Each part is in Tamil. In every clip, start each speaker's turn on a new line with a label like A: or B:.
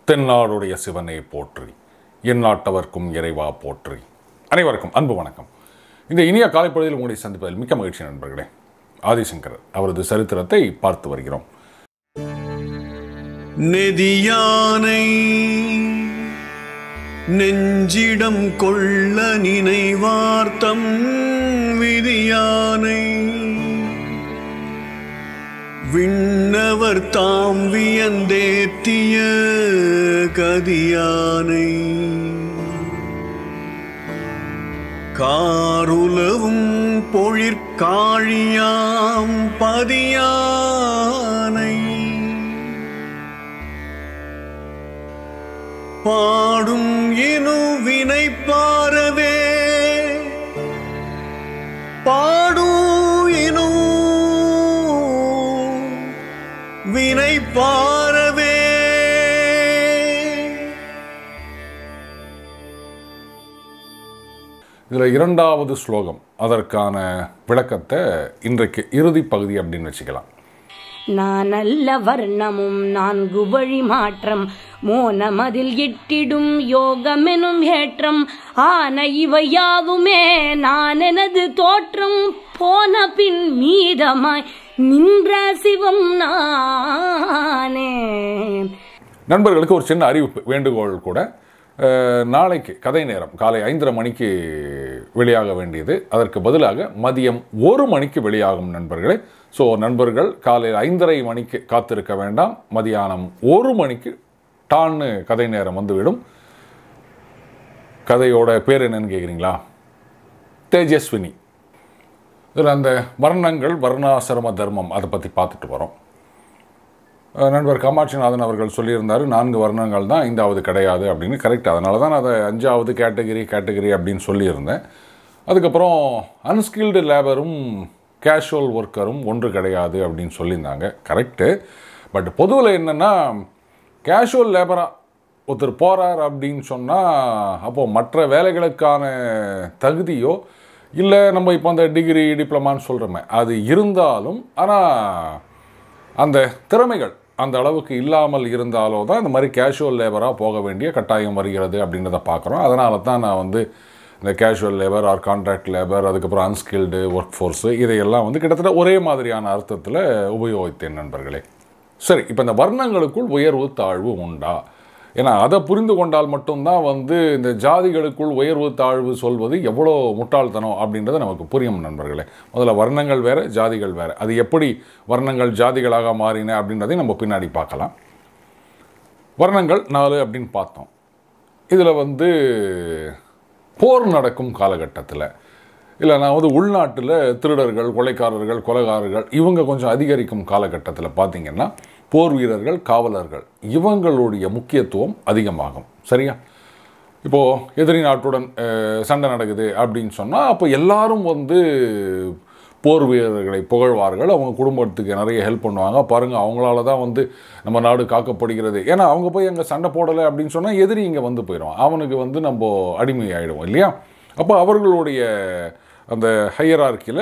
A: தென்னாடுடைய சிவனே போற்றி எந்நாட்டவர்க்கும் இறைவா போற்றி அனைவருக்கும் அன்பு வணக்கம் இந்த இனிய காலைப்பொழுதில் உங்களை சந்திப்பதில் மிக்க மகிழ்ச்சி நண்பர்களே ஆதிசங்கர் அவரது சரித்திரத்தை பார்த்து வருகிறோம்
B: நெதியானை நெஞ்சிடம் கொள்ள நினைவார்த்தம் விதியானை விண்ணவர் தாம் வியந்தேத்திய கதியானை காருலவும் பொழிற்காழியாம் பதியானை பாடும் இனு வினை பாரவே பாடும் இனு வினை பாரவே
A: இதில் இரண்டாவது ஸ்லோகம் அதற்கான விளக்கத்தை இன்றைக்கு இறுதி பகுதி அப்படின்னு வச்சுக்கலாம்
C: நான் அல்ல வர்ணமும் நான்கு வழி மாற்றம் மோனமதில் இட்டிடும் யோகமெனும் ஏற்றம் ஆன இவை யாவுமே நான் எனது தோற்றம் போன பின் மீதமாய் நின்ற சிவம் நானே
A: நண்பர்களுக்கு ஒரு சின்ன அறிவிப்பு வேண்டுகோள் கூட அஹ், நாளைக்கு கதை நேரம் காலை ஐந்தரை மணிக்கு வெளியாக வேண்டியது அதற்கு பதிலாக மதியம் ஒரு மணிக்கு வெளியாகும் நண்பர்களே ஸோ நண்பர்கள் காலை ஐந்தரை மணிக்கு காத்திருக்க வேண்டாம் மதியானம் ஒரு மணிக்கு டான்னு கதை நேரம் வந்துவிடும் கதையோட பேர் என்னன்னு கேட்குறீங்களா தேஜஸ்வினி இதில் அந்த வர்ணங்கள் வர்ணாசிரம தர்மம் அதை பற்றி பார்த்துட்டு வரோம் அஹ் நண்பர் காமாட்சிநாதன் அவர்கள் சொல்லியிருந்தார் நான்கு வர்ணங்கள் தான் ஐந்தாவது கிடையாது அப்படின்னு கரெக்ட் அதனால தான் நான் அதை அஞ்சாவது கேட்டகரி கேட்டகரி அப்படின்னு சொல்லியிருந்தேன் அதுக்கப்புறம் அன்ஸ்கில்டு லேபரும் கேஷுவல் ஒர்க்கரும் ஒன்று கிடையாது அப்படின்னு சொல்லியிருந்தாங்க கரெக்டு பட் பொதுவில் என்னென்னா கேஷுவல் லேபராக ஒருத்தர் போகிறார் அப்படின்னு சொன்னால் அப்போது மற்ற வேலைகளுக்கான தகுதியோ இல்லை நம்ம இப்போ அந்த டிகிரி டிப்ளமான்னு சொல்கிறோமே அது இருந்தாலும் ஆனால் அந்த திறமைகள் அந்த அளவுக்கு இல்லாமல் இருந்தாலோ தான் இந்த மாதிரி கேஷுவல் லேபராக போக வேண்டிய கட்டாயம் வருகிறது அப்படின்றத பார்க்குறோம் அதனால தான் நான் வந்து இந்த casual labour or contract labour அதுக்கப்புறம் அன்ஸ்கில்டு ஒர்க் ஃபோர்ஸு இதையெல்லாம் வந்து கிட்டத்தட்ட ஒரே மாதிரியான அர்த்தத்தில் உபயோகித்தேன் நண்பர்களே சரி இப்போ இந்த வர்ணங்களுக்குள் உயர்வு தாழ்வு உண்டா ஏன்னா அதை புரிந்து கொண்டால் மட்டும்தான் வந்து இந்த ஜாதிகளுக்குள் உயர்வு தாழ்வு சொல்வது எவ்வளோ முட்டாள்தனம் அப்படின்றது நமக்கு புரியும் நண்பர்களே முதல்ல வர்ணங்கள் வேறு ஜாதிகள் வேறு அது எப்படி வர்ணங்கள் ஜாதிகளாக மாறின அப்படின்றதையும் நம்ம பின்னாடி பார்க்கலாம் வர்ணங்கள் நாலு அப்படின்னு பார்த்தோம் இதில் வந்து போர் நடக்கும் காலகட்டத்தில் இல்லை நான் வந்து உள்நாட்டில் திருடர்கள் கொலைக்காரர்கள் கொலைகாரர்கள் இவங்க கொஞ்சம் அதிகரிக்கும் காலகட்டத்தில் பார்த்தீங்கன்னா போர் வீரர்கள் காவலர்கள் இவங்களுடைய முக்கியத்துவம் அதிகமாகும் சரியா இப்போது எதிரி நாட்டுடன் அஹ், சண்டை நடக்குது அப்படின்னு சொன்னால் அப்போ எல்லாரும் வந்து போர் வீரர்களை புகழ்வார்கள் அவங்க குடும்பத்துக்கு நிறைய ஹெல்ப் பண்ணுவாங்க பாருங்கள் அவங்களால தான் வந்து நம்ம நாடு காக்கப்படுகிறது ஏன்னா அவங்க போய் அங்கே சண்டை போடலை அப்படின்னு சொன்னால் எதிரி இங்கே வந்து போயிடும் அவனுக்கு வந்து நம்ம அடிமை ஆகிடுவோம் இல்லையா அப்போ அவர்களுடைய அந்த ஹையரார்க்கியில்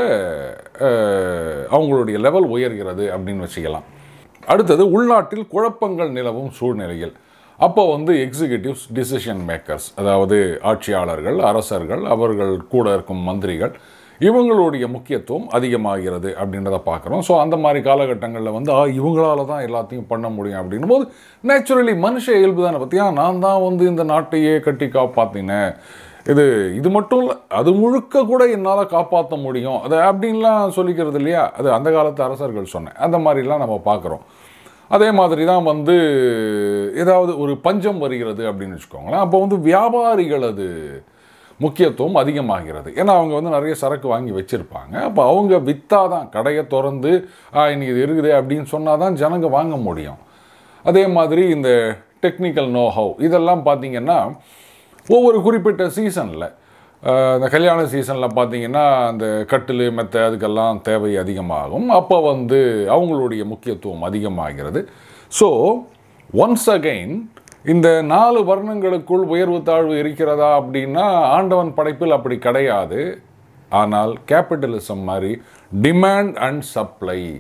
A: அவங்களுடைய லெவல் உயர்கிறது அப்படின்னு வச்சுக்கலாம் அடுத்தது உள்நாட்டில் குழப்பங்கள் நிலவும் சூழ்நிலையில் அப்போ வந்து எக்ஸிகியூட்டிவ்ஸ் டிசிஷன் மேக்கர்ஸ் அதாவது ஆட்சியாளர்கள் அரசர்கள் அவர்கள் கூட இருக்கும் மந்திரிகள் இவங்களுடைய முக்கியத்துவம் அதிகமாகிறது அப்படின்றத பார்க்குறோம் ஸோ அந்த மாதிரி காலகட்டங்களில் வந்து ஆ இவங்களால தான் எல்லாத்தையும் பண்ண முடியும் அப்படின்னும் போது நேச்சுரலி மனுஷ இயல்பு தானே பற்றியா நான் தான் வந்து இந்த நாட்டையே கட்டி காப்பாற்றினேன் இது இது மட்டும் இல்லை அது முழுக்க கூட என்னால் காப்பாற்ற முடியும் அது அப்படின்லாம் சொல்லிக்கிறது இல்லையா அது அந்த காலத்து அரசர்கள் சொன்னேன் அந்த மாதிரிலாம் நம்ம பார்க்குறோம் அதே மாதிரி தான் வந்து ஏதாவது ஒரு பஞ்சம் வருகிறது அப்படின்னு வச்சுக்கோங்களேன் அப்போ வந்து வியாபாரிகளது முக்கியத்துவம் அதிகமாகிறது ஏன்னா அவங்க வந்து நிறைய சரக்கு வாங்கி வச்சுருப்பாங்க அப்போ அவங்க விற்றா தான் கடையை திறந்து "ஆ, இன்னைக்கு இது இருக்குது அப்படின்னு சொன்னால் தான் ஜனங்க வாங்க முடியும் அதே மாதிரி இந்த டெக்னிக்கல் நோஹவ் இதெல்லாம் பார்த்தீங்கன்னா ஒவ்வொரு குறிப்பிட்ட சீசனில் இந்த கல்யாண சீசனில் பார்த்தீங்கன்னா அந்த கட்டில் மெத்த அதுக்கெல்லாம் தேவை அதிகமாகும் அப்போ வந்து அவங்களுடைய முக்கியத்துவம் அதிகமாகிறது ஸோ ஒன்ஸ் அகைன் இந்த நாலு வர்ணங்களுக்குள் உயர்வு தாழ்வு இருக்கிறதா அப்படின்னா ஆண்டவன் படைப்பில் அப்படி கிடையாது ஆனால் கேபிட்டலிசம் மாதிரி டிமாண்ட் அண்ட் சப்ளை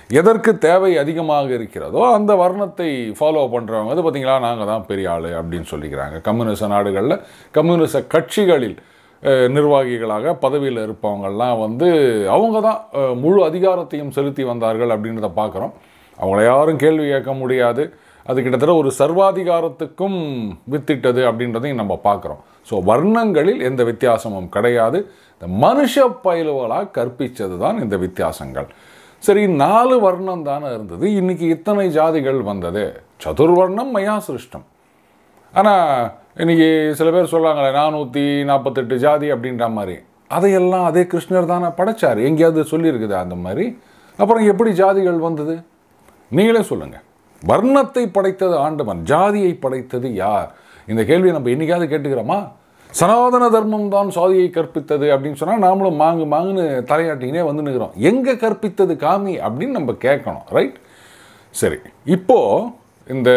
A: எதற்கு தேவை அதிகமாக இருக்கிறதோ அந்த வர்ணத்தை ஃபாலோ பண்ணுறவங்க அது பார்த்தீங்களா நாங்கள் தான் பெரிய ஆள் அப்படின்னு சொல்லிக்கிறாங்க கம்யூனிச நாடுகளில் கம்யூனிச கட்சிகளில் அஹ், நிர்வாகிகளாக பதவியில் இருப்பவங்கெல்லாம் வந்து அவங்க தான் அஹ், முழு அதிகாரத்தையும் செலுத்தி வந்தார்கள் அப்படின்றத பார்க்குறோம் அவங்கள யாரும் கேள்வி கேட்க முடியாது அது கிட்டத்தட்ட ஒரு சர்வாதிகாரத்துக்கும் வித்திட்டது அப்படின்றதையும் நம்ம பார்க்குறோம் ஸோ வர்ணங்களில் எந்த வித்தியாசமும் கிடையாது இந்த மனுஷ பயிலுவலாக கற்பித்தது தான் இந்த வித்தியாசங்கள் சரி நாலு வர்ணம் தானே இருந்தது இன்னைக்கு இத்தனை ஜாதிகள் வந்தது சதுர்வர்ணம் மயா சிருஷ்டம் ஆனால் இன்னைக்கு சில பேர் சொல்கிறாங்களே நானூற்றி நாற்பத்தெட்டு ஜாதி அப்படின்ற மாதிரி அதையெல்லாம் அதே கிருஷ்ணர் தானே படைச்சார் எங்கேயாவது சொல்லியிருக்குது அந்த மாதிரி அப்புறம் எப்படி ஜாதிகள் வந்தது நீங்களே சொல்லுங்கள் வர்ணத்தை படைத்தது ஆண்டவன் ஜாதியை படைத்தது யார் இந்த கேள்வியை நம்ம என்னைக்காவது கேட்டுக்கிறோமா சனாதன தர்மம் தான் சாதியை கற்பித்தது அப்படின்னு சொன்னால் நாமளும் மாங்கு மாங்குன்னு தலையாட்டினே வந்து நிற்கிறோம் எங்கே கற்பித்தது காமி அப்படின்னு நம்ம கேட்கணும் ரைட் சரி இப்போ இந்த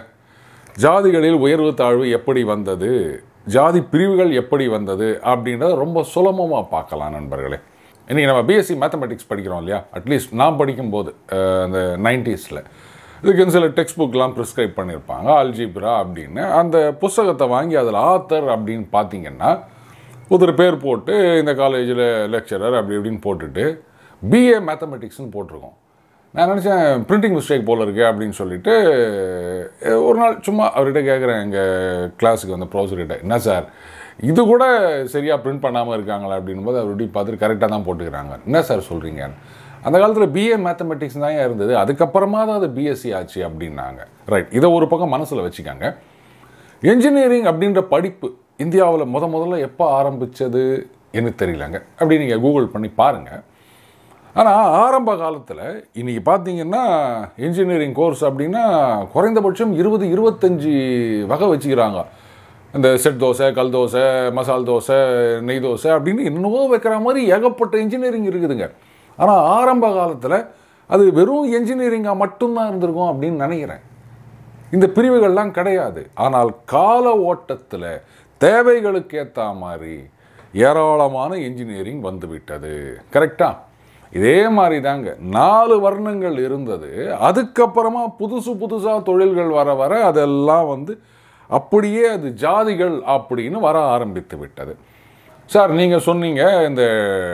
A: ஜாதிகளில் உயர்வு தாழ்வு எப்படி வந்தது ஜாதி பிரிவுகள் எப்படி வந்தது அப்படின்றத ரொம்ப சுலபமாக பார்க்கலாம் நண்பர்களே இன்றைக்கி நம்ம பிஎஸ்சி மேத்தமெட்டிக்ஸ் படிக்கிறோம் இல்லையா அட்லீஸ்ட் நான் படிக்கும்போது அஹ், அந்த நைன்டிஸில் இதுக்கு சில டெக்ஸ்ட் புக்லாம் ப்ரிஸ்கிரைப் பண்ணியிருப்பாங்க அல்ஜிப்ரா அப்படின்னு அந்த புஸ்தகத்தை வாங்கி அதில் ஆத்தர் அப்படின்னு பார்த்தீங்கன்னா ஒருத்தர் பேர் போட்டு இந்த காலேஜில் லெக்சரர் அப்படி இப்படின்னு போட்டுட்டு பிஏ மேத்தமெட்டிக்ஸ்னு போட்டிருக்கோம் நான் நினச்சேன் பிரிண்டிங் மிஸ்டேக் போல இருக்கு அப்படின்னு சொல்லிட்டு அஹ், ஒரு நாள் சும்மா அவர்கிட்ட கேட்குறேன் எங்கள் கிளாஸுக்கு வந்த ப்ரொஃபஸர்கிட்ட என்ன சார் இது கூட சரியாக பிரிண்ட் பண்ணாமல் இருக்காங்களா அப்படின்னும் போது அவர் இப்படி பார்த்துட்டு கரெக்டாக தான் போட்டுக்கிறாங்க என்ன சார் சொல்கிறீங்க அந்த காலத்தில் பிஏ மேத்தமெட்டிக்ஸ் தான் இருந்தது அதுக்கப்புறமா தான் அது பிஎஸ்சி ஆச்சு அப்படின்னாங்க ரைட் இதை ஒரு பக்கம் மனசில் வச்சுக்காங்க என்ஜினியரிங் அப்படின்ற படிப்பு இந்தியாவில் முத முதல்ல எப்போ ஆரம்பித்தது எனக்கு தெரியலங்க அப்படி நீங்கள் கூகுள் பண்ணி பாருங்கள் ஆனால் ஆரம்ப காலத்தில் இன்றைக்கி பார்த்தீங்கன்னா இன்ஜினியரிங் கோர்ஸ் அப்படின்னா குறைந்தபட்சம் இருபது இருபத்தஞ்சி வகை வச்சுக்கிறாங்க இந்த செட் தோசை கல் தோசை மசால் தோசை நெய் தோசை அப்படின்னு என்னவோ வைக்கிற மாதிரி ஏகப்பட்ட இன்ஜினியரிங் இருக்குதுங்க ஆனால் ஆரம்ப காலத்தில் அது வெறும் என்ஜினியரிங்காக மட்டும்தான் இருந்திருக்கும் அப்படின்னு நினைக்கிறேன் இந்த பிரிவுகள்லாம் கிடையாது ஆனால் கால ஓட்டத்தில் தேவைகளுக்கு ஏற்ற மாதிரி ஏராளமான இன்ஜினியரிங் வந்துவிட்டது கரெக்டா இதே மாதிரி தாங்க நாலு வர்ணங்கள் இருந்தது அதுக்கப்புறமா புதுசு புதுசாக தொழில்கள் வர வர அதெல்லாம் வந்து அப்படியே அது ஜாதிகள் அப்படின்னு வர ஆரம்பித்து விட்டது சார் நீங்கள் சொன்னீங்க இந்த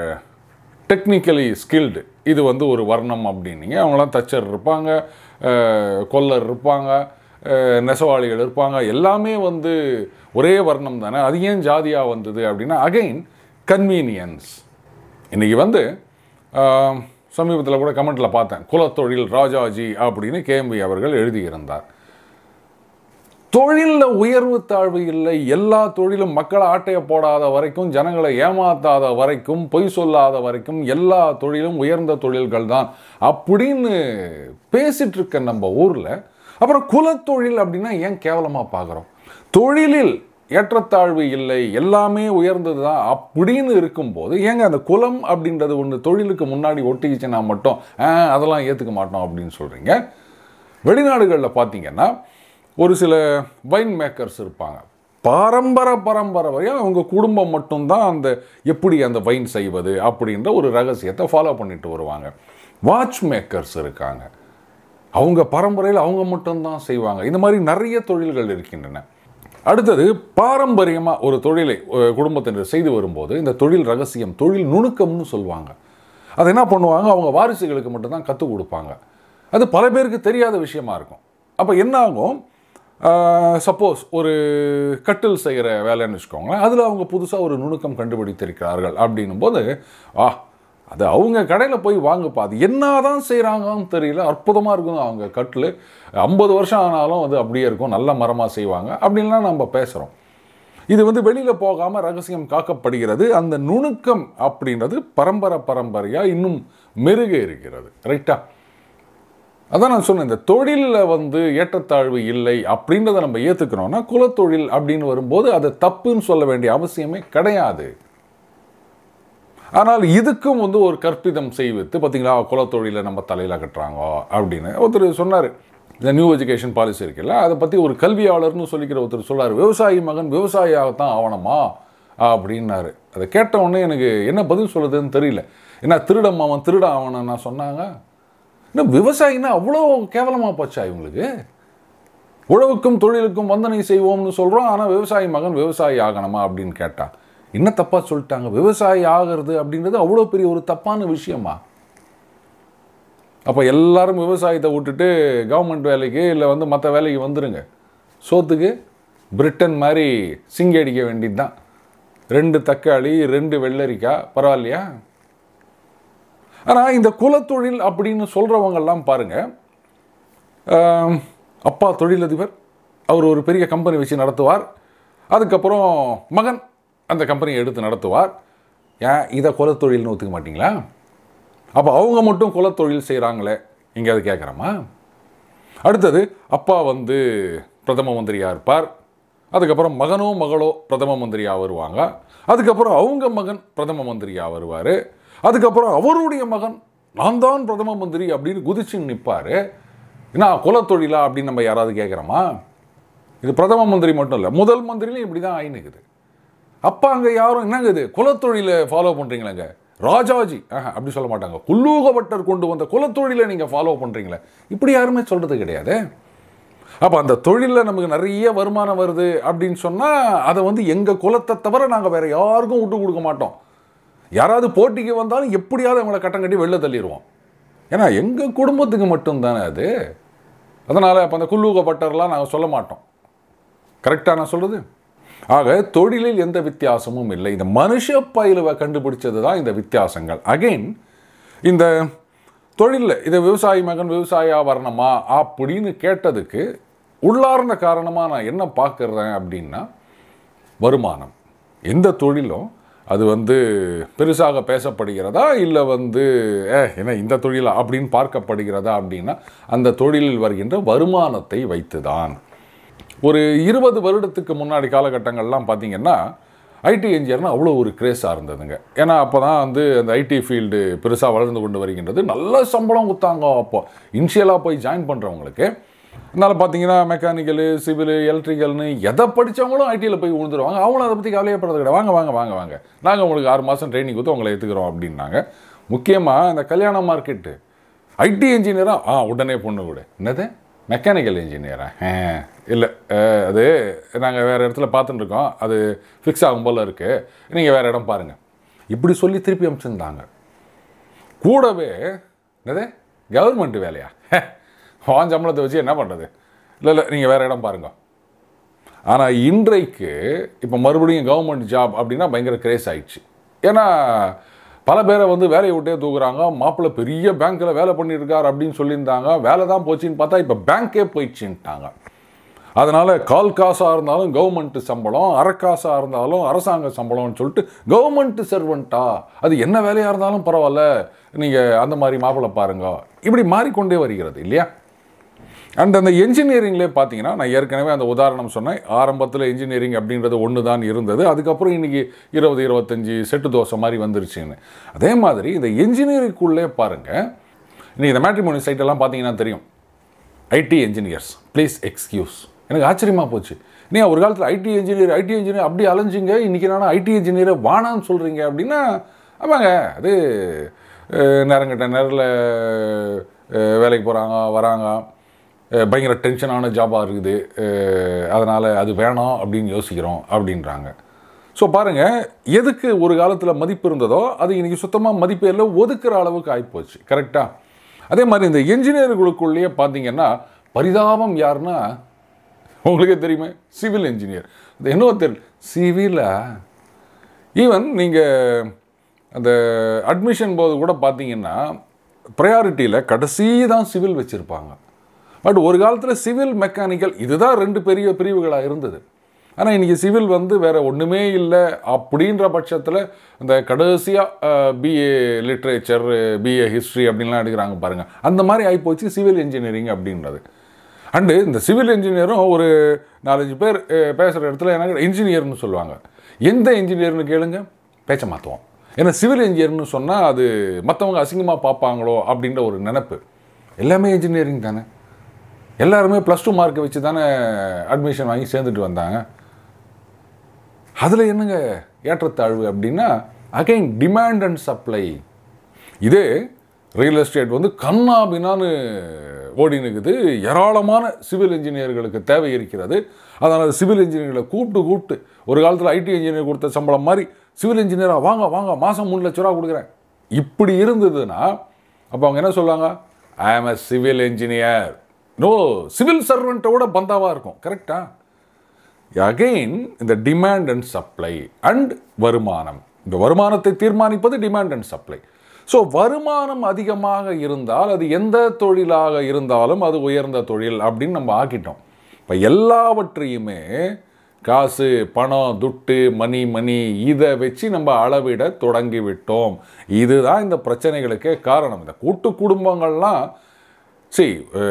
A: டெக்னிக்கலி ஸ்கில்டு இது வந்து ஒரு வர்ணம் அப்படின்னீங்க அவங்களாம் தச்சர் இருப்பாங்க அஹ், கொல்லர் இருப்பாங்க அஹ், நெசவாளிகள் இருப்பாங்க எல்லாமே வந்து ஒரே வர்ணம் தானே அது ஏன் ஜாதியாக வந்தது அப்படின்னா அகைன் கன்வீனியன்ஸ் இன்றைக்கி வந்து சமீபத்தில் கூட கமெண்ட்டில் பார்த்தேன் குலத்தொழில் ராஜாஜி அப்படின்னு கேஎம்பி அவர்கள் எழுதியிருந்தார் தொழிலில் உயர்வு தாழ்வு இல்லை எல்லா தொழிலும் மக்களை ஆட்டைய போடாத வரைக்கும் ஜனங்களை ஏமாத்தாத வரைக்கும் பொய் சொல்லாத வரைக்கும் எல்லா தொழிலும் உயர்ந்த தொழில்கள் தான் அப்படின்னு பேசிட்டு இருக்க நம்ம ஊரில் அப்புறம் குலத்தொழில் அப்படின்னா ஏன் கேவலமாக பார்க்குறோம் தொழிலில் ஏற்றத்தாழ்வு இல்லை எல்லாமே உயர்ந்தது தான் அப்படின்னு இருக்கும்போது ஏங்க அந்த குலம் அப்படின்றது ஒன்று தொழிலுக்கு முன்னாடி ஒட்டிக்கிச்சுன்னா மட்டும் "ஆ, அதெல்லாம் ஏற்றுக்க மாட்டோம் அப்படின்னு சொல்கிறீங்க வெளிநாடுகளில் பார்த்தீங்கன்னா ஒரு சில வைன் மேக்கர்ஸ் இருப்பாங்க பரம்பரை பரம்பரை வரையும் அவங்க குடும்பம் மட்டும்தான் அந்த எப்படி அந்த வைன் செய்வது அப்படின்ற ஒரு ரகசியத்தை ஃபாலோ பண்ணிட்டு வருவாங்க வாட்ச் மேக்கர்ஸ் இருக்காங்க அவங்க பரம்பரையில் அவங்க மட்டும்தான் செய்வாங்க இந்த மாதிரி நிறைய தொழில்கள் இருக்கின்றன அடுத்தது பாரம்பரியமாக ஒரு தொழிலை ஒரு குடும்பத்தினர் செய்து வரும்போது இந்த தொழில் ரகசியம் தொழில் நுணுக்கம்னு சொல்லுவாங்க அதை என்ன பண்ணுவாங்க அவங்க வாரிசுகளுக்கு மட்டும்தான் கற்றுக் கொடுப்பாங்க அது பல பேருக்கு தெரியாத விஷயமா இருக்கும் அப்போ என்ன ஆகும் சப்போஸ் ஒரு கட்டில் செய்கிற வேலைன்னு வச்சுக்கோங்களேன் அதில் அவங்க புதுசாக ஒரு நுணுக்கம் கண்டுபிடித்திருக்கிறார்கள் அப்படின்னும் போது ஆ அது அவங்க கடையில் போய் வாங்கப்பா அது என்னதான் செய்கிறாங்கன்னு தெரியல அற்புதமாக இருக்கும் அவங்க கட்டில் ஐம்பது வருஷம் ஆனாலும் அது அப்படியே இருக்கும் நல்ல மரமாக செய்வாங்க அப்படின்லாம் நம்ம பேசுகிறோம் இது வந்து வெளியில் போகாமல் ரகசியம் காக்கப்படுகிறது அந்த நுணுக்கம் அப்படின்றது பரம்பரை பரம்பரையாக இன்னும் மெருக இருக்கிறது ரைட்டா அதான் நான் சொன்னேன் இந்த தொழிலில் வந்து ஏற்றத்தாழ்வு இல்லை அப்படின்றத நம்ம ஏற்றுக்கிறோம்னா குலத்தொழில் அப்படின்னு வரும்போது அது தப்புன்னு சொல்ல வேண்டிய அவசியமே கிடையாது ஆனால் இதுக்கும் வந்து ஒரு கற்பிதம் செய்வித்து பார்த்தீங்களா குலத்தொழிலை நம்ம தலையில் கட்டுறாங்க அப்படின்னு ஒருத்தர் சொன்னார் இந்த நியூ எஜுகேஷன் பாலிசி இருக்குல்ல அதை பற்றி ஒரு கல்வியாளர்னு சொல்லிக்கிற ஒருத்தர் சொல்லார் விவசாயி மகன் விவசாயியாகத்தான் ஆவணமா அப்படின்னாரு அதை கேட்ட உடனே எனக்கு என்ன பதில் சொல்லுதுன்னு தெரியல என்ன திருடம் அவன் திருட அவனை நான் சொன்னாங்க இன்னும் விவசாயின்னா அவ்வளோ கேவலமாக போச்சா இவங்களுக்கு உழவுக்கும் தொழிலுக்கும் வந்தனை செய்வோம்னு சொல்கிறோம் ஆனால் விவசாயி மகன் விவசாயி ஆகணுமா அப்படின்னு கேட்டா என்ன தப்பாக சொல்லிட்டாங்க விவசாயி ஆகிறது அப்படின்றது அவ்வளோ பெரிய ஒரு தப்பான விஷயமா அப்போ எல்லாரும் விவசாயத்தை விட்டுட்டு கவர்மெண்ட் வேலைக்கு இல்லை வந்து மற்ற வேலைக்கு வந்துருங்க சோத்துக்கு பிரிட்டன் மாதிரி சிங்கி அடிக்க வேண்டியது தான் ரெண்டு தக்காளி ரெண்டு வெள்ளரிக்காய் பரவாயில்லையா ஆனால் இந்த குலத்தொழில் அப்படின்னு சொல்கிறவங்கெல்லாம் பாருங்கள் ஆம், அப்பா தொழிலதிபர் அவர் ஒரு பெரிய கம்பெனி வச்சு நடத்துவார் அதுக்கப்புறம் மகன் அந்த கம்பெனியை எடுத்து நடத்துவார் ஏன் இதை குலத்தொழில்னு ஒத்துக்க மாட்டீங்களா அப்போ அவங்க மட்டும் குலத்தொழில் செய்கிறாங்களே இங்கே அது கேட்குறோமா அடுத்தது அப்பா வந்து பிரதம மந்திரியாக இருப்பார் அதுக்கப்புறம் மகனோ மகளோ பிரதம மந்திரியாக வருவாங்க அதுக்கப்புறம் அவங்க மகன் பிரதம மந்திரியாக வருவார் அதுக்கப்புறம் அவருடைய மகன் நான் தான் பிரதம மந்திரி அப்படின்னு குதிச்சு நிற்பார் என்ன குலத்தொழிலா அப்படின்னு நம்ம யாராவது கேட்குறோமா இது பிரதம மந்திரி மட்டும் இல்லை முதல் மந்திரிலையும் இப்படி தான் ஆயினுக்குது அப்பா அங்கே யாரும் என்னங்க இது குலத்தொழிலை ஃபாலோ பண்ணுறீங்களாங்க ராஜாஜி ஆஹா, அப்படி சொல்ல மாட்டாங்க குல்லூகபட்டர் கொண்டு வந்த குலத்தொழிலை நீங்கள் ஃபாலோ பண்ணுறீங்களே இப்படி யாருமே சொல்கிறது கிடையாது அப்போ அந்த தொழிலில் நமக்கு நிறைய வருமானம் வருது அப்படின்னு சொன்னால் அதை வந்து எங்கள் குலத்தை தவிர நாங்கள் வேறு யாருக்கும் விட்டு கொடுக்க மாட்டோம் யாராவது போட்டிக்கு வந்தாலும் எப்படியாவது அவங்கள கட்டம் கட்டி வெளில தள்ளிடுவோம் ஏன்னா எங்கள் குடும்பத்துக்கு மட்டும்தானே அது அதனால் அப்போ அந்த குல்லூகப்பட்டர்லாம் நாங்கள் சொல்ல மாட்டோம் கரெக்டாக நான் சொல்கிறது ஆக தொழிலில் எந்த வித்தியாசமும் இல்லை இந்த மனுஷ பயிலுவை கண்டுபிடிச்சது தான் இந்த வித்தியாசங்கள் அகைன் இந்த தொழிலில் இதை விவசாயி மகன் விவசாயியா வரணுமா அப்படின்னு கேட்டதுக்கு உள்ளார்ந்த காரணமாக நான் என்ன பார்க்குறேன் அப்படின்னா வருமானம் எந்த தொழிலும் அது வந்து பெருசாக பேசப்படுகிறதா இல்லை வந்து ஏ என்ன இந்த தொழிலா அப்படின்னு பார்க்கப்படுகிறதா அப்படின்னா அந்த தொழிலில் வருகின்ற வருமானத்தை வைத்துதான் ஒரு இருபது வருடத்துக்கு முன்னாடி காலகட்டங்கள்லாம் பார்த்தீங்கன்னா ஐடி என்ஜினியர்னு அவ்வளோ ஒரு கிரேஸாக இருந்ததுங்க ஏன்னா அப்போ தான் வந்து அந்த ஐடி ஃபீல்டு பெருசாக வளர்ந்து கொண்டு வருகின்றது நல்ல சம்பளம் கொடுத்தாங்க அப்போ இனிஷியலாக போய் ஜாயின் பண்ணுறவங்களுக்கு அதனால் பார்த்தீங்கன்னா மெக்கானிக்கலு சிவில் எலக்ட்ரிக்கல்னு எதை படித்தவங்களும் ஐடியில் போய் விழுந்துருவாங்க அவங்களும் அதை பற்றி கவலையப்படுறது கிடையாது வாங்க வாங்க வாங்க வாங்க நாங்கள் உங்களுக்கு ஆறு மாதம் ட்ரைனிங் கொடுத்து உங்களை எடுத்துக்கிறோம் அப்படின்னாங்க முக்கியமாக இந்த கல்யாண மார்க்கெட்டு ஐடி இன்ஜினியராக ஆ உடனே பொண்ணு கூட என்னது மெக்கானிக்கல் இன்ஜினியரா இல்லை அது நாங்கள் வேறு இடத்துல பார்த்துட்டு இருக்கோம் அது ஃபிக்ஸ் ஆகும் போல் இருக்குது நீங்கள் வேறு இடம் பாருங்கள் இப்படி சொல்லி திருப்பி அனுப்பிச்சிருந்தாங்க கூடவே என்னது கவர்மெண்ட் வேலையா வான் சம்பளத்தை வச்சு என்ன பண்ணுறது இல்லை இல்லை நீங்கள் வேறு இடம் பாருங்க ஆனால் இன்றைக்கு இப்போ மறுபடியும் கவர்மெண்ட் ஜாப் அப்படின்னா பயங்கர கிரேஸ் ஆயிடுச்சு ஏன்னா பல பேரை வந்து வேலையை விட்டே தூக்குறாங்க மாப்பிள்ளை பெரிய பேங்க்கில் வேலை பண்ணியிருக்கார் அப்படின்னு சொல்லியிருந்தாங்க வேலை தான் போச்சுன்னு பார்த்தா இப்போ பேங்க்கே போயிடுச்சுன்ட்டாங்க அதனால் கால் காசாக இருந்தாலும் கவர்மெண்ட் சம்பளம் அரை காசாக இருந்தாலும் அரசாங்க சம்பளம்னு சொல்லிட்டு கவர்மெண்ட் சர்வெண்ட்டா அது என்ன வேலையாக இருந்தாலும் பரவாயில்ல நீங்கள் அந்த மாதிரி மாப்பிள்ளை பாருங்க இப்படி மாறிக்கொண்டே வருகிறது இல்லையா அண்ட் அந்த என்ஜினியரிங்லேயே பார்த்தீங்கன்னா நான் ஏற்கனவே அந்த உதாரணம் சொன்னேன் ஆரம்பத்தில் இன்ஜினியரிங் அப்படின்றது ஒன்று தான் இருந்தது அதுக்கப்புறம் இன்றைக்கி இருபது இருபத்தஞ்சி செட்டு தோசை மாதிரி வந்துருச்சுன்னு அதே மாதிரி இந்த என்ஜினியரிங்குள்ளே பாருங்கள் இன்றைக்கி இந்த மேட்ரிமோனி சைட்டெல்லாம் பார்த்தீங்கன்னா தெரியும் ஐடி என்ஜினியர்ஸ் ப்ளீஸ் எக்ஸ்கியூஸ் எனக்கு ஆச்சரியமாக போச்சு நீ ஒரு காலத்தில் ஐடி இன்ஜினியர் ஐடி இன்ஜினியர் அப்படி அலைஞ்சிங்க இன்றைக்கி நான் ஐடி இன்ஜினியரை வானான்னு சொல்கிறீங்க அப்படின்னா ஆமாங்க அது அஹ், நேரங்கட்ட நேரில் வேலைக்கு போகிறாங்க வராங்க அஹ், பயங்கர டென்ஷனான ஜாபாக இருக்குது அதனால் அது வேணாம் அப்படின்னு யோசிக்கிறோம் அப்படின்றாங்க ஸோ பாருங்கள் எதுக்கு ஒரு காலத்தில் மதிப்பு இருந்ததோ அது இன்றைக்கி சுத்தமாக மதிப்பே இல்லை ஒதுக்குற அளவுக்கு ஆகிப்போச்சு கரெக்டாக அதே மாதிரி இந்த என்ஜினியர்களுக்குள்ளேயே பார்த்தீங்கன்னா பரிதாபம் யாருன்னா உங்களுக்கே தெரியுமே சிவில் இன்ஜினியர் அது என்னவோ தெரியல சிவிலா ஈவன் நீங்கள் அந்த அட்மிஷன் போது கூட பார்த்தீங்கன்னா ப்ரையாரிட்டியில் கடைசி தான் சிவில் வச்சுருப்பாங்க பட் ஒரு காலத்தில் சிவில் மெக்கானிக்கல் இதுதான் ரெண்டு பெரிய பிரிவுகளாக இருந்தது ஆனால் இன்றைக்கி சிவில் வந்து வேறு ஒன்றுமே இல்லை அப்படின்ற பட்சத்தில் இந்த கடைசியாக பிஏ லிட்ரேச்சர் பிஏ ஹிஸ்ட்ரி அப்படின்லாம் எடுக்கிறாங்க பாருங்கள் அந்த மாதிரி ஆகிப்போச்சு சிவில் இன்ஜினியரிங் அப்படின்றது அண்டு இந்த சிவில் இன்ஜினியரும் ஒரு நாலஞ்சு பேர் பேசுகிற இடத்துல எனக்கு இன்ஜினியர்னு சொல்லுவாங்க எந்த இன்ஜினியர்னு கேளுங்க பேச்ச மாற்றுவோம் ஏன்னா சிவில் இன்ஜினியர்னு சொன்னால் அது மற்றவங்க அசிங்கமாக பார்ப்பாங்களோ அப்படின்ற ஒரு நினப்பு எல்லாமே இன்ஜினியரிங் தானே எல்லாருமே ப்ளஸ் டூ மார்க்கை வச்சு தானே அட்மிஷன் வாங்கி சேர்ந்துட்டு வந்தாங்க அதில் என்னங்க ஏற்றத்தாழ்வு அப்படின்னா அகைன் டிமாண்ட் அண்ட் சப்ளை இதே ரியல் எஸ்டேட் வந்து கண்ணாபின்னான்னு ஓடி நிற்குது ஏராளமான சிவில் இன்ஜினியர்களுக்கு தேவை இருக்கிறது அதனால் சிவில் இன்ஜினியர்களை கூப்பிட்டு கூப்பிட்டு ஒரு காலத்தில் ஐடி இன்ஜினியர் கொடுத்த சம்பளம் மாதிரி சிவில் இன்ஜினியராக வாங்க வாங்க மாதம் மூணு லட்ச ரூபா கொடுக்குறேன் இப்படி இருந்ததுன்னா அப்போ அவங்க என்ன சொல்லுவாங்க I am a civil engineer no civil சர்வெண்ட்டோட பந்தாவாக இருக்கும் கரெக்டா அகெயின் இந்த டிமாண்ட் அண்ட் சப்ளை அண்ட் வருமானம் இந்த வருமானத்தை தீர்மானிப்பது டிமாண்ட் அண்ட் சப்ளை ஸோ வருமானம் அதிகமாக இருந்தால் அது எந்த தொழிலாக இருந்தாலும் அது உயர்ந்த தொழில் அப்படின்னு நம்ம ஆக்கிட்டோம் இப்போ எல்லாவற்றையுமே காசு பணம் துட்டு மணி மணி இதை வச்சு நம்ம அளவிட தொடங்கி விட்டோம் இதுதான் இந்த பிரச்சனைகளுக்கே காரணம் இந்த கூட்டு குடும்பங்கள்லாம் சரி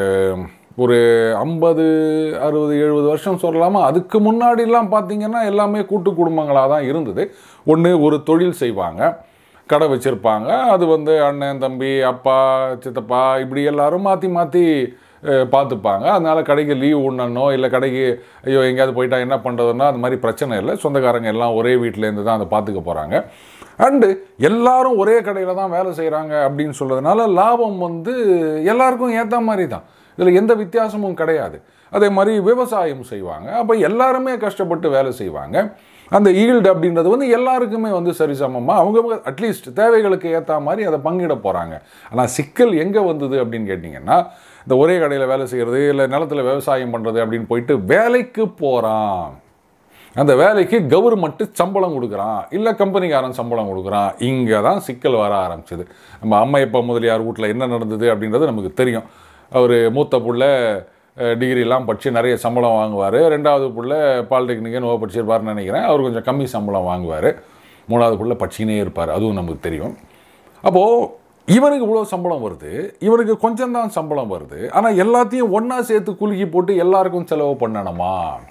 A: ஒரு ஐம்பது அறுபது எழுபது வருஷம் சொல்லலாமா அதுக்கு முன்னாடிலாம் பார்த்தீங்கன்னா எல்லாமே கூட்டு குடும்பங்களாக தான் இருந்தது ஒன்று ஒரு தொழில் செய்வாங்க கடை வச்சுருப்பாங்க அது வந்து அண்ணன் தம்பி அப்பா சித்தப்பா இப்படி எல்லாரும் மாற்றி மாற்றி பார்த்துப்பாங்க அதனால கடைக்கு லீவ் உண்ணனோ இல்லை கடைக்கு ஐயோ எங்கேயாவது போயிட்டா என்ன பண்ணுறதுன்னா அது மாதிரி பிரச்சனை இல்லை சொந்தக்காரங்க எல்லாம் ஒரே வீட்டிலேருந்து தான் அதை பார்த்துக்க போகிறாங்க அண்டு எல்லாரும் ஒரே கடையில் தான் வேலை செய்கிறாங்க அப்படின்னு சொல்கிறதுனால லாபம் வந்து எல்லாருக்கும் ஏற்ற மாதிரி தான் இதில் எந்த வித்தியாசமும் கிடையாது அதே மாதிரி விவசாயம் செய்வாங்க அப்போ எல்லாருமே கஷ்டப்பட்டு வேலை செய்வாங்க அந்த ஈல்டு அப்படின்றது வந்து எல்லாருக்குமே வந்து சரிசமமாக அவங்க அட்லீஸ்ட் தேவைகளுக்கு ஏற்ற மாதிரி அதை பங்கிட போகிறாங்க ஆனால் சிக்கல் எங்கே வந்தது அப்படின்னு கேட்டிங்கன்னா இந்த ஒரே கடையில் வேலை செய்கிறது இல்லை நிலத்தில் விவசாயம் பண்ணுறது அப்படின்னு போயிட்டு வேலைக்கு போகிறான் அந்த வேலைக்கு கவர்மெண்ட்டு சம்பளம் கொடுக்குறான் இல்லை கம்பெனிக்காரன் சம்பளம் கொடுக்குறான் இங்கே தான் சிக்கல் வர ஆரம்பிச்சது நம்ம அம்மையப்பா முதலியார் வீட்டில் என்ன நடந்தது அப்படின்றது நமக்கு தெரியும் அவர் மூத்த புள்ள டிகிரிலாம் படித்து நிறைய சம்பளம் வாங்குவார் ரெண்டாவது புள்ள பாலிடெக்னிக்கு நோவை படிச்சிருப்பார்னு நினைக்கிறேன் அவர் கொஞ்சம் கம்மி சம்பளம் வாங்குவார் மூணாவது புள்ள படிச்சுக்கினே இருப்பார் அதுவும் நமக்கு தெரியும் அப்போது இவனுக்கு இவ்வளோ சம்பளம் வருது இவனுக்கு கொஞ்சம் தான் சம்பளம் வருது ஆனால் எல்லாத்தையும் ஒன்றா சேர்த்து குலுக்கி போட்டு எல்லாருக்கும் செலவு பண்ணணுமா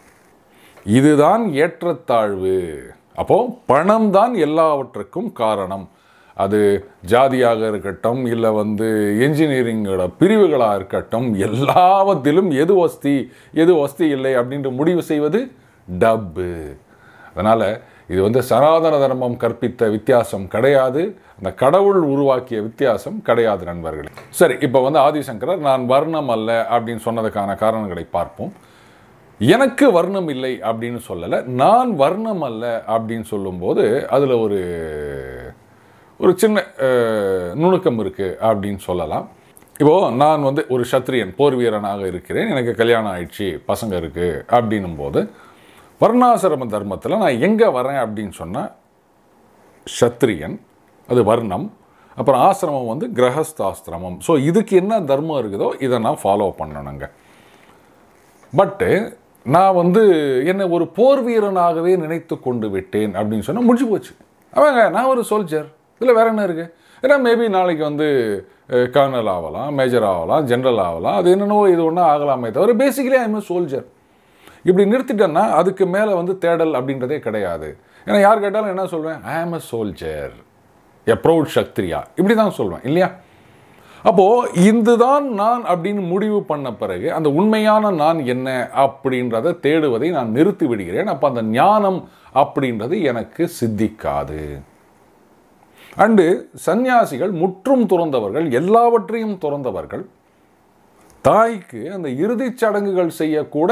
A: இதுதான் ஏற்றத்தாழ்வு அப்போ பணம் தான் எல்லாவற்றுக்கும் காரணம் அது ஜாதியாக இருக்கட்டும் இல்லை வந்து என்ஜினியரிங்கோட பிரிவுகளாக இருக்கட்டும் எல்லாவற்றிலும் எது வசதி எது வசதி இல்லை அப்படின்ட்டு முடிவு செய்வது டப்பு அதனால் இது வந்து சனாதன தர்மம் கற்பித்த வித்தியாசம் கிடையாது அந்த கடவுள் உருவாக்கிய வித்தியாசம் கிடையாது நண்பர்களே சரி இப்போ வந்து ஆதிசங்கரர் நான் வர்ணம் அல்ல அப்படின்னு சொன்னதுக்கான காரணங்களை பார்ப்போம் எனக்கு வர்ணம் இல்லை அப்படின்னு சொல்லலை நான் வர்ணம் அல்ல அப்படின்னு சொல்லும்போது அதில் ஒரு ஒரு சின்ன அஹ், நுணுக்கம் இருக்குது அப்படின்னு சொல்லலாம் இப்போது நான் வந்து ஒரு சத்திரியன் போர் வீரனாக இருக்கிறேன் எனக்கு கல்யாணம் ஆயிடுச்சு பசங்க இருக்குது அப்படின்னும் போது வர்ணாசிரம தர்மத்தில் நான் எங்கே வரேன் அப்படின்னு சொன்னால் சத்திரியன் அது வர்ணம் அப்புறம் ஆசிரமம் வந்து கிரகஸ்தாசிரமம் ஸோ இதுக்கு என்ன தர்மம் இருக்குதோ இதை நான் ஃபாலோ பண்ணணுங்க பட்டு நான் வந்து என்னை ஒரு போர் வீரனாகவே நினைத்து கொண்டு விட்டேன் அப்படின்னு சொன்னால் முடிஞ்சு போச்சு அவங்க நான் ஒரு சோல்ஜர் இதில் வேற என்ன இருக்குது ஏன்னா மேபி நாளைக்கு வந்து கர்னல் ஆகலாம் மேஜர் ஆகலாம் ஜென்ரல் ஆகலாம் அது என்னென்னவோ இது ஒன்றும் ஆகலாமே தவிர பேசிக்கலி ஐம் சோல்ஜர் இப்படி நிறுத்திட்டேன்னா அதுக்கு மேலே வந்து தேடல் அப்படின்றதே கிடையாது ஏன்னா யார் கேட்டாலும் என்ன சொல்வேன் ஐ ஆம் அ சோல்ஜர் எ ப்ரௌட் சக்திரியா இப்படி தான் சொல்வேன் இல்லையா அப்போது இதுதான் நான் அப்படின்னு முடிவு பண்ண பிறகு அந்த உண்மையான நான் என்ன அப்படின்றத தேடுவதை நான் நிறுத்தி விடுகிறேன் அப்போ அந்த ஞானம் அப்படின்றது எனக்கு சித்திக்காது அண்டு சந்நியாசிகள் முற்றும் துறந்தவர்கள் எல்லாவற்றையும் துறந்தவர்கள் தாய்க்கு அந்த இறுதிச் சடங்குகள் செய்யக்கூட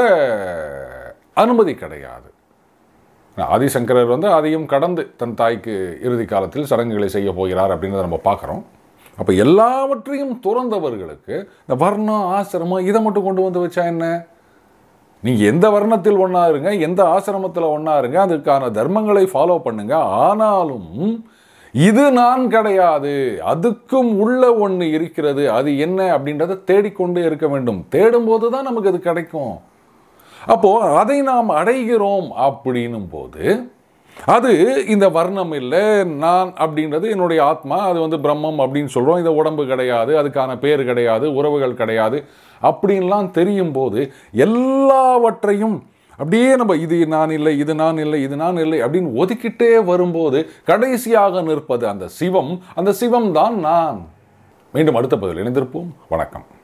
A: அனுமதி கிடையாது ஆதிசங்கரர் வந்து அதையும் கடந்து தன் தாய்க்கு இறுதி காலத்தில் சடங்குகளை செய்ய போகிறார் அப்படின்றத நம்ம பார்க்குறோம் அப்போ எல்லாவற்றையும் துறந்தவர்களுக்கு இந்த வர்ணம் ஆசிரமம் இதை மட்டும் கொண்டு வந்து வச்சா என்ன நீங்கள் எந்த வர்ணத்தில் ஒன்றா இருங்க எந்த ஆசிரமத்தில் ஒன்றா இருங்க அதுக்கான தர்மங்களை ஃபாலோ பண்ணுங்க ஆனாலும் இது நான் கிடையாது அதுக்கும் உள்ள ஒன்று இருக்கிறது அது என்ன அப்படின்றத தேடிக்கொண்டே இருக்க வேண்டும் தேடும்போது தான் நமக்கு அது கிடைக்கும் அப்போ அதை நாம் அடைகிறோம் அப்படின்னும் போது அது இந்த வர்ணம் இல்லை நான் அப்படின்றது என்னுடைய ஆத்மா அது வந்து பிரம்மம் அப்படின்னு சொல்கிறோம் இந்த உடம்பு கிடையாது அதுக்கான பேர் கிடையாது உறவுகள் கிடையாது அப்படின்லாம் தெரியும் போது எல்லாவற்றையும் அப்படியே நம்ம இது நான் இல்லை இது நான் இல்லை இது நான் இல்லை அப்படின்னு ஒதுக்கிட்டே வரும்போது கடைசியாக நிற்பது அந்த சிவம் அந்த சிவம் தான் நான் மீண்டும் அடுத்த பதில் இணைந்திருப்போம் வணக்கம்